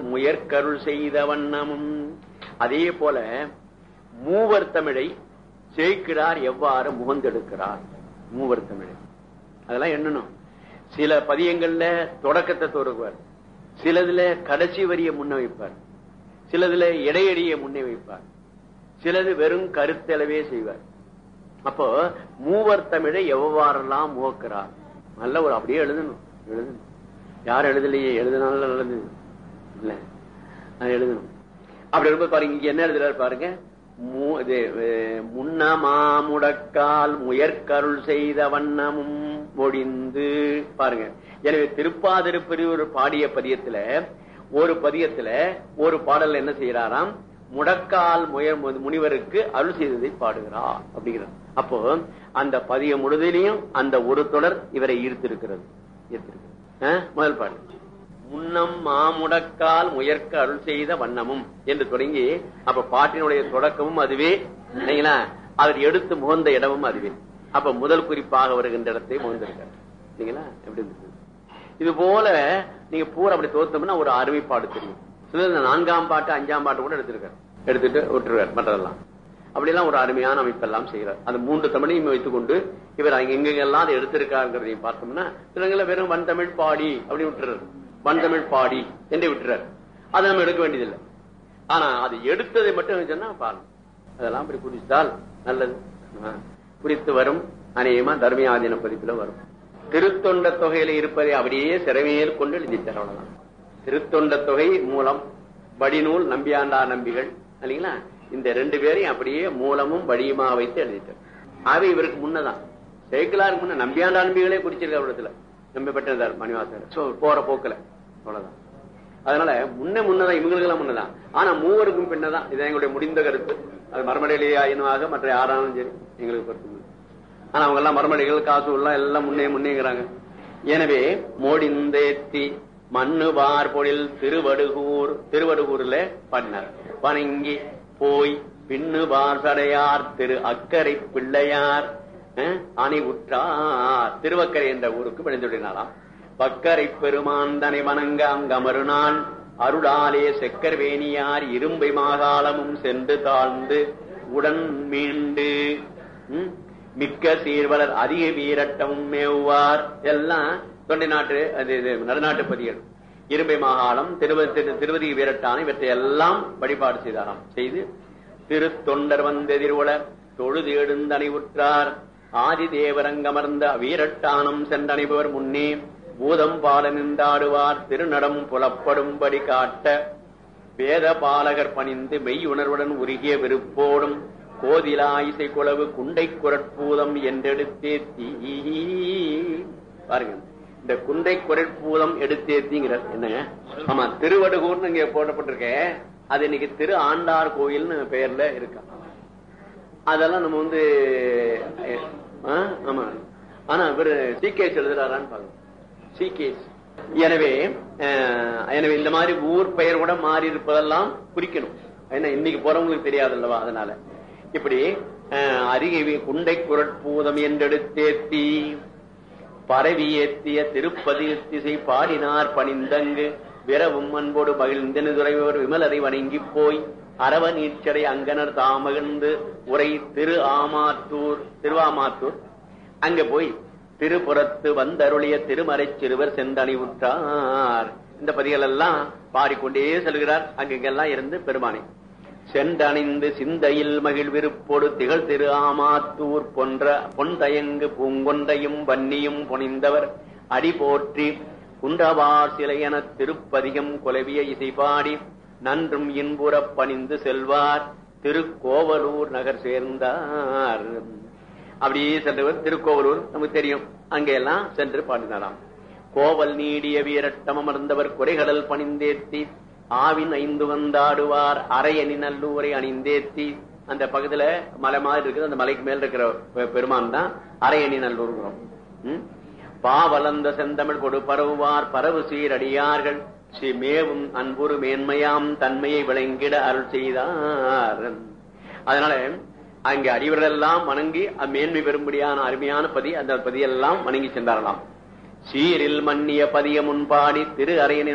முயற்கருள் செய்த வண்ணமும் அதே போல மூவர் தமிழை சேர்க்கிறார் எவ்வாறு முகந்தெடுக்கிறார் மூவர் தமிழை அதெல்லாம் எண்ணணும் சில பதியங்கள்ல தொடக்கத்தை துறக்குவார் சிலதுல கடைசி வரியை முன்ன வைப்பார் சிலதுல இடையடியை முன்னே வைப்பார் சிலது வெறும் கருத்தளவே செய்வார் அப்போ மூவர் தமிழை எவ்வாறெல்லாம் முகக்கிறார் நல்ல ஒரு அப்படியே எழுதணும் எழுதணும் யார் எழுதலையே எழுதினாலும் நல்லது இல்ல அது எழுதணும் அப்படி இருக்கும்போது பாருங்க இங்க என்ன எழுதுறாரு பாருங்க மு- இது, அஹ், முன்னமாமுடக்கால் முயற்கருள் செய்த வண்ணமும் ஒடிந்து பாருங்க எனவே திருப்பாதிருப்பெரியூர் பாடிய பதியத்துல ஒரு பதியத்துல ஒரு பாடல் என்ன செய்யறாராம் முடக்கால் முயர் முனிவருக்கு அருள் செய்ததை பாடுகிறார் அப்படிங்கிறார் அப்போ அந்த பதியம் முழுதிலையும் அந்த ஒரு தொடர் இவரை ஈர்த்திருக்கிறது ஈர்த்திருக்கிறது அஹ், முதல் பாட்டு முன்னம் மாமுடக்கால் முயற்க அருள் செய்த வண்ணமும் என்று தொடங்கி அப்ப பாட்டினுடைய தொடக்கமும் அதுவே இல்லைங்களா அவர் எடுத்து முகந்த இடமும் அதுவே அப்ப முதல் குறிப்பாக வருகின்ற இடத்தை முகந்திருக்கார் இல்லைங்களா எப்படி இருந்தது இது போல நீங்க பூரா அப்படி தோத்தோம்னா ஒரு அருமைப்பாடு தெரியும் சிலர் இந்த நான்காம் பாட்டு அஞ்சாம் பாட்டு கூட எடுத்திருக்காரு எடுத்துட்டு விட்டுருவார் மற்றதெல்லாம் அப்படியெல்லாம் ஒரு அருமையான அமைப்பெல்லாம் செய்கிறார் அந்த மூன்று தமிழையும் வைத்துக்கொண்டு இவர் அங்க எங்கெங்கெல்லாம் அதை எடுத்திருக்காருங்கிறதையும் பார்த்தோம்னா சிலங்கள வெறும் வன் தமிழ் பாடி அப்படி விட்டுறாரு வன் தமிழ் பாடி என்று விட்டுறாரு அதை நம்ம எடுக்க வேண்டியதில்லை ஆனா அது எடுத்ததை மட்டும் சொன்னா பாருங்க அதெல்லாம் அப்படி குறித்தால் நல்லது ஆ. குறித்து வரும் அநேகமா தர்மியாதீன பதிப்புல வரும் திருத்தொண்ட தொகையில இருப்பதை அப்படியே சிறமையில் கொண்டு எழுதிட்டார் அவ்வளவுதான் திருத்தொண்ட தொகை மூலம் வடிநூல் நம்பியாண்டார் நம்பிகள் இல்லைங்களா இந்த ரெண்டு பேரையும் அப்படியே மூலமும் வடியுமா வைத்து எழுதிட்டார் ஆக இவருக்கு முன்னதான் சேக்கலாருக்கு முன்ன நம்பியாண்டார் நம்பிகளே குறிச்சிருக்கார் இடத்துல நம்பி பெற்றார் மணிவாசர் சோ போற போக்குல அவ்வளவுதான் அதனால முன்ன முன்னதான் இவங்களுக்கு எல்லாம் முன்னதான் ஆனா மூவருக்கும் பின்னதான் இது எங்களுடைய முடிந்த கருத்து அது மறுமடையிலேயே ஆயினமாக மற்ற யாராலும் சரி எங்களுக்கு பொறுத்து இல்லை. ஆனா அவங்க எல்லாம் மறுமடைகள் காசு எல்லாம் எல்லாம் முன்னே முன்னேங்கிறாங்க எனவே மோடிந்தேத்தி மண்ணுவார் பொழில் திருவடுகூர் திருவடுகூர்ல பாடினார் வணங்கி போய் பின்னுவார் சடையார் திரு அக்கரை பிள்ளையார் அஹ், அணிவுற்றார் திருவக்கரை என்ற ஊருக்கு விளைந்துள்ளாராம் பக்கரை பெருமான் தனை வணங்க அங்கமறுநாள் அருளாலே செக்கர்வேணியார் இரும்பை மாகாளமும் சென்று தாழ்ந்து உடன் மீண்டு ம், மிக்க சீர்வலர் அதிக வீரட்டமும் மேவுவார் எல்லாம் தொண்டை நாட்டு அது இது நடுநாட்டு பதிகள் இரும்பை மாகாளம் திருவ திரு- திருவதி வீரட்டான இவற்றை எல்லாம் வழிபாடு செய்தாராம் செய்து திரு தொண்டர் வந்தெதிர்வள தொழுது எழுந்தனை உற்றார் ஆதி தேவரங்கமர்ந்த வீரட்டானம் சென்றனைபவர் முன்னே பூதம் பால நின்றாடுவார் திருநடம் புலப்படும்படி காட்ட வேத பாலகர் பணிந்து மெய்யுணர்வுடன் உருகிய விருப்போடும் கோதிலா இசை குளவு குண்டை குரட்பூதம் என்றெடுத்தேத்தி பாருங்க இந்த குண்டை குரட்பூதம் எடுத்தேத்திங்கிறார் என்னங்க ஆமா திருவடுகூர்னு இங்க போடப்பட்டிருக்க அது இன்னைக்கு திரு ஆண்டார் கோயில்னு பெயர்ல இருக்கா அதெல்லாம் நம்ம வந்து ஆ, ஆமா ஆனா இவரு சீகேஸ் எழுதுறாரான்னு பாருங்க சீகேஸ் எனவே அஹ், எனவே இந்த மாதிரி ஊர் பெயர் கூட மாறி இருப்பதெல்லாம் குறிக்கணும் ஏன்னா இன்னைக்கு போறவங்களுக்கு தெரியாது அல்லவா அதனால இப்படி அஹ், அருகே குண்டை குரட்பூதம் என்றெடுத்தேத்தி பரவி ஏத்திய திருப்பதி திசை பாடினார் பணிந்தங்கு விரவும் அன்போடு மகிழ்ந்தெனு துறைவர் விமலரை வணங்கி போய் அரவ நீச்சடை அங்கனர் தாமகிழ்ந்து உரை திரு ஆமாத்தூர் திருவாமாத்தூர் அங்க போய் திருப்புறத்து வந்தருளிய திருமறை சிறுவர் செந்தணி உற்றார் இந்த பதிகள் எல்லாம் பாடிக்கொண்டே செல்கிறார் அங்கெங்கெல்லாம் இருந்து பெருமானை சென்றணிந்து சிந்தையில் மகிழ்விருப்பொடு திகழ் திரு ஆமாத்தூர் போன்ற பொன்தயங்கு பூங்கொன்றையும் வன்னியும் புனிந்தவர் அடி போற்றி குன்றவார் சிலையென திருப்பதிகம் குலவிய இசைபாடி நன்றும் இன்புறப் பணிந்து செல்வார் திருக்கோவலூர் நகர் சேர்ந்தார் அப்படியே சென்றவர் திருக்கோவலூர் நமக்கு தெரியும் அங்கெல்லாம் சென்று பாடினாராம் கோவல் நீடிய வீரட்டம் அமர்ந்தவர் குறைகடல் பணிந்தேத்தி ஆவின் ஐந்து வந்தாடுவார் அரையணி நல்லூரை அணிந்தேத்தி அந்த பக்கத்துல மலை மாதிரி இருக்குது அந்த மலைக்கு மேல இருக்கிற பெ- பெருமான் தான் அரையணி நல்லூர் பாவலந்த செந்தமிழ் கொடு பரவுவார் பரவு சீரடியார்கள் ஸ்ரீ மேவும் அன்புரு மேன்மையாம் தன்மையை விளங்கிட அருள் செய்தார் அதனால அங்கே அடிவரெல்லாம் வணங்கி மேன்மை பெறும்படியான அருமையான பதி அந்த பதியெல்லாம் வணங்கி சென்றாரலாம் சீரில் மன்னிய பதிய முன்பாடி திரு அரையனின்